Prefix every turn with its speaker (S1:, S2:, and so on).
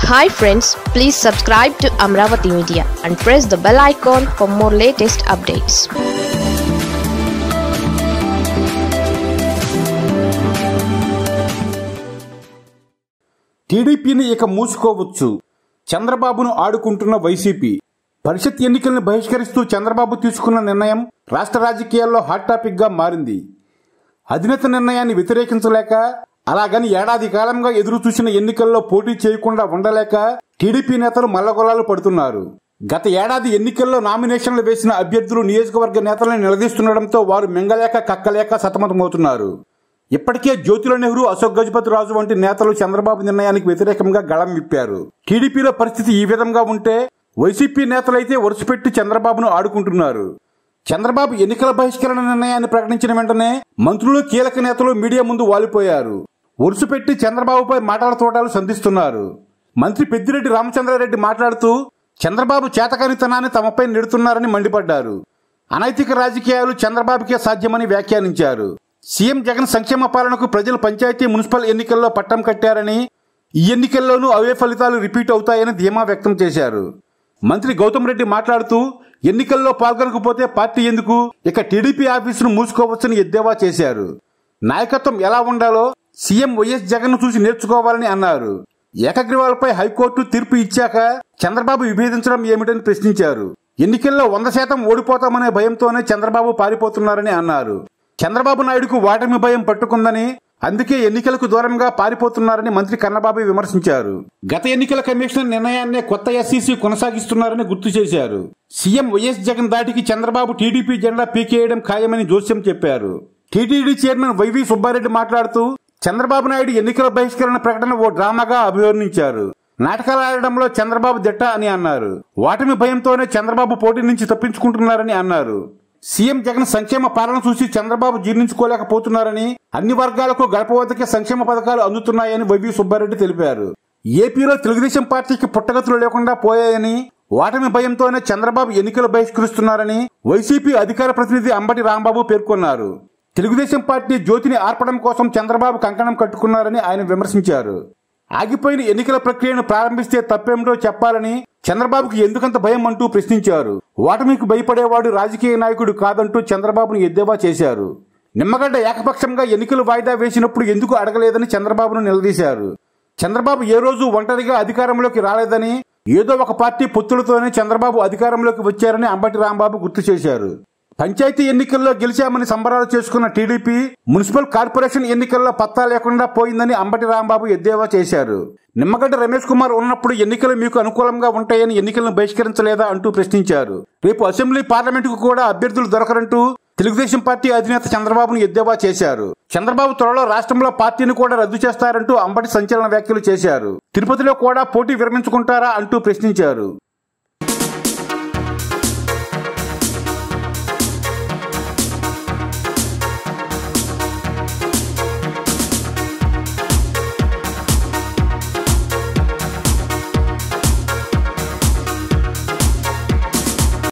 S1: hi friends please subscribe to Amaravati media and press the bell icon for more latest updates
S2: టీడీపీని ఇక మూసుకోవచ్చు చంద్రబాబును ఆడుకుంటున్న YCP పరిషత్ ఎన్నికలను బహిష్కరిస్తూ చంద్రబాబు తీసుకున్న నిర్ణయం రాష్ట్ర రాజకీయాల్లో హాట్ టాపిక్ గా మారింది అధినేత నిర్ణయాన్ని వ్యతిరేకించలేక అలాగని ఏడాది కాలంగా ఎదురు చూసిన ఎన్నికల్లో పోటీ చేయకుండా ఉండలేక టీడీపీ నేతలు మల్లగొల్లాలు పడుతున్నారు గత ఏడాది ఎన్నికల్లో నామినేషన్లు వేసిన అభ్యర్థులు నియోజకవర్గ నేతలను నిలదీస్తుండటంతో వారు మింగలేక కక్కలేక సతమతమవుతున్నారు ఇప్పటికే జ్యోతిల నెహ్రూ అశోక్ గజపతి రాజు వంటి నేతలు చంద్రబాబు నిర్ణయానికి వ్యతిరేకంగా గళం విప్పారు టీడీపీలో పరిస్థితి ఈ విధంగా ఉంటే వైసీపీ నేతలైతే వరుసపెట్టి చంద్రబాబును ఆడుకుంటున్నారు చంద్రబాబు ఎన్నికల బహిష్కరణ నిర్ణయాన్ని ప్రకటించిన వెంటనే మంత్రులు కీలక నేతలు మీడియా ముందు వాలిపోయారు వరుసపెట్టి చంద్రబాబుపై మాటల తోటాలు సంధిస్తున్నారు మంత్రి పెద్దిరెడ్డి రామచంద్రారెడ్డి మాట్లాడుతూ చంద్రబాబు చేతకానితనాన్ని తమపై నెడుతున్నారని మండిపడ్డారు అనైతిక రాజకీయాలు చంద్రబాబుకే సాధ్యమని వ్యాఖ్యానించారు సీఎం జగన్ సంక్షేమ పాలనకు ప్రజలు పంచాయతీ మున్సిపల్ ఎన్నికల్లో పట్టం కట్టారని ఈ ఎన్నికల్లోనూ అవే ఫలితాలు రిపీట్ అవుతాయని ధీమా వ్యక్తం చేశారు మంత్రి గౌతమ్ రెడ్డి మాట్లాడుతూ ఎన్నికల్లో పాల్గొనకపోతే పార్టీ ఎందుకు ఇక టీడీపీ ఆఫీసును మూసుకోవచ్చని ఎద్దేవా చేశారు నాయకత్వం ఎలా ఉండాలో సీఎం వైఎస్ జగన్ చూసి నేర్చుకోవాలని అన్నారు ఏకగ్రీవాలపై హైకోర్టు తీర్పు ఇచ్చాక చంద్రబాబు విభేదించడం ఏమిటని ప్రశ్నించారు ఎన్నికల్లో వంద శాతం ఓడిపోతామనే భయంతోనే చంద్రబాబు పారిపోతున్నారని అన్నారు చంద్రబాబు నాయుడుకు ఓటమి భయం పట్టుకుందని అందుకే ఎన్నికలకు దూరంగా పారిపోతున్నారని మంత్రి కన్నబాబు విమర్శించారు గత ఎన్నికల కమిషన్ నిర్ణయాన్నే కొత్త ఎస్సీసీ కొనసాగిస్తున్నారని గుర్తు చేశారు సీఎం వైఎస్ జగన్ దాటికి చంద్రబాబు టీడీపీ జెండా పీకేయడం ఖాయమని జోస్యం చెప్పారు టీటీడీ చైర్మన్ వైవి సుబ్బారెడ్డి మాట్లాడుతూ చంద్రబాబు నాయుడు ఎన్నికల బహిష్కరణ ప్రకటన ఓ డ్రామాగా అభివర్ణించారు నాటకాలు ఆడడంలో చంద్రబాబు దిట్ట అని అన్నారు ఓటమి భయంతోనే చంద్రబాబు పోటీ నుంచి తప్పించుకుంటున్నారని అన్నారు సీఎం జగన్ సంక్షేమ పాలన చూసి చంద్రబాబు జీర్ణించుకోలేకపోతున్నారని అన్ని వర్గాలకు గడప వద్దకే సంక్షేమ పథకాలు అందుతున్నాయని వైవి సుబ్బారెడ్డి తెలిపారు ఏపీలో తెలుగుదేశం పార్టీకి పుట్టగతులు లేకుండా పోయాయని ఓటమి భయంతోనే చంద్రబాబు ఎన్నికలు బహిష్కరిస్తున్నారని వైసీపీ అధికార ప్రతినిధి అంబటి రాంబాబు పేర్కొన్నారు తెలుగుదేశం పార్టీ జ్యోతిని ఆర్పడం కోసం చంద్రబాబు కంకణం కట్టుకున్నారని ఆయన విమర్శించారు ఆగిపోయిన ఎన్నికల ప్రక్రియను ప్రారంభిస్తే తప్పేమిటో చెప్పాలని చంద్రబాబుకు ఎందుకంత భయం అంటూ ప్రశ్నించారు ఓటమికి భయపడేవాడు రాజకీయ నాయకుడు కాదంటూ చంద్రబాబును ఎద్దేవా చేశారు నిమ్మగడ్డ ఏకపక్షంగా ఎన్నికలు వాయిదా వేసినప్పుడు ఎందుకు అడగలేదని చంద్రబాబును నిలదీశారు చంద్రబాబు ఏ రోజు ఒంటరిగా అధికారంలోకి రాలేదని ఏదో ఒక పార్టీ పొత్తులతోనే చంద్రబాబు అధికారంలోకి వచ్చారని అంబటి రాంబాబు గుర్తు చేశారు పంచాయతీ ఎన్నికల్లో గెలిచామని సంబరాలు చేసుకున్న టీడీపీ మున్సిపల్ కార్పొరేషన్ ఎన్నికల్లో పత్తా లేకుండా పోయిందని అంబటి రాంబాబు ఎద్దేవా చేశారు నిమ్మగడ్డ రమేష్ కుమార్ ఉన్నప్పుడు ఎన్నికలు మీకు అనుకూలంగా ఉంటాయని ఎన్నికలను బహిష్కరించలేదా అంటూ ప్రశ్నించారు రేపు అసెంబ్లీ పార్లమెంటుకు కూడా అభ్యర్థులు దొరకరంటూ తెలుగుదేశం పార్టీ అధినేత చంద్రబాబును ఎద్దేవా చేశారు చంద్రబాబు త్వరలో రాష్ట్రంలో పార్టీని కూడా రద్దు చేస్తారంటూ అంబటి సంచలన వ్యాఖ్యలు చేశారు తిరుపతిలో కూడా పోటీ విరమించుకుంటారా అంటూ ప్రశ్నించారు